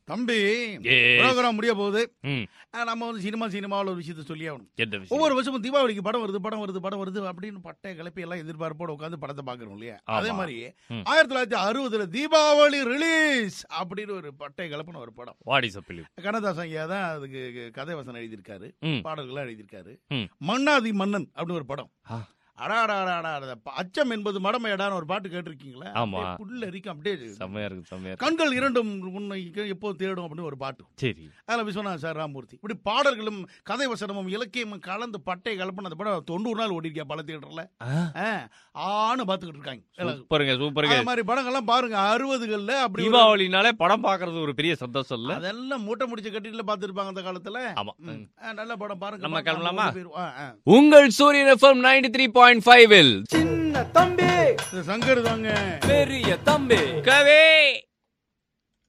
தம்பி Yes. Program முடிய போகுது ம். அஹ் நம்ம வந்து சினிமா சினிமாவில் ஒரு விஷயத்த சொல்லி ஆகணும் என்ன விஷயம் ஒவ்வொரு வருஷமும் தீபாவளிக்கு படம் வருது படம் வருது படம் வருது அப்படின்னு பட்டை கிளப்பி எல்லாம் எதிர்பார்ப்போட உட்காந்து படத்தை பார்க்கறோம் இல்லையா ஆமா. அதே மாதிரி ம். ஆயிரத்தி தொள்ளாயிரத்தி அறுபதுல தீபாவளி ரிலீஸ் அப்படின்னு ஒரு பட்டை கிளப்பின ஒரு படம் வாட் இஸ் பிலிம் கண்ணதாசன் ஐயா தான் அதுக்கு கதை வசனம் எழுதியிருக்காரு ம். பாடல்கள்லாம் எழுதியிருக்காரு ம். மன்னாதி மன்னன் அப்படின்னு ஒரு படம் ஆ. அடாடா அடாடா அட, அச்சம் என்பது மடமையடான்னு ஒரு பாட்டு கேட்டிருக்கீங்களா ஆமா. அப்படியே புல்ல அரிக்கும் அப்படியே செம்மையா இருக்கு செம்மையா இருக்கு கண்கள் இரண்டும் உன்னை எப்போ தேடும் அப்படின்னு ஒரு பாட்டு சரி அதில் விஸ்வநாத் சார் ராமூர்த்தி இப்படி பாடல்களும் கதை வசனமும் இலக்கியமும் கலந்து பட்டை கலப்புன அந்த படம் தொண்ணூறு நாள் ஓடிருக்கா பல தியேட்டர்ல ஆன்னு பார்த்துக்கிட்டு இருக்காங்க எல்லாரும். சூப்பருங்க சூப்பருங்க அது மாதிரி படங்கள்லாம் பாருங்க அறுபதுகள்ல அப்படி ஒரு- தீபாவளினாலே படம் பாக்குறது ஒரு பெரிய சந்தோஷம் இல்ல அதெல்லாம் மூட்டை முடிச்ச கட்டில பார்த்துருப்பாங்க அந்த காலத்துல ஆமா ம். ஆ, நல்ல படம் பாருங்க நம்ம பாருங்க, கிளம்பலாமா? ஓடி போயிருவோம். ஆ, ஆ. உங்கள் Suryan FM ninety three point five சின்ன தம்பி இது சங்கர் தாங்க பெரிய தம்பி கவே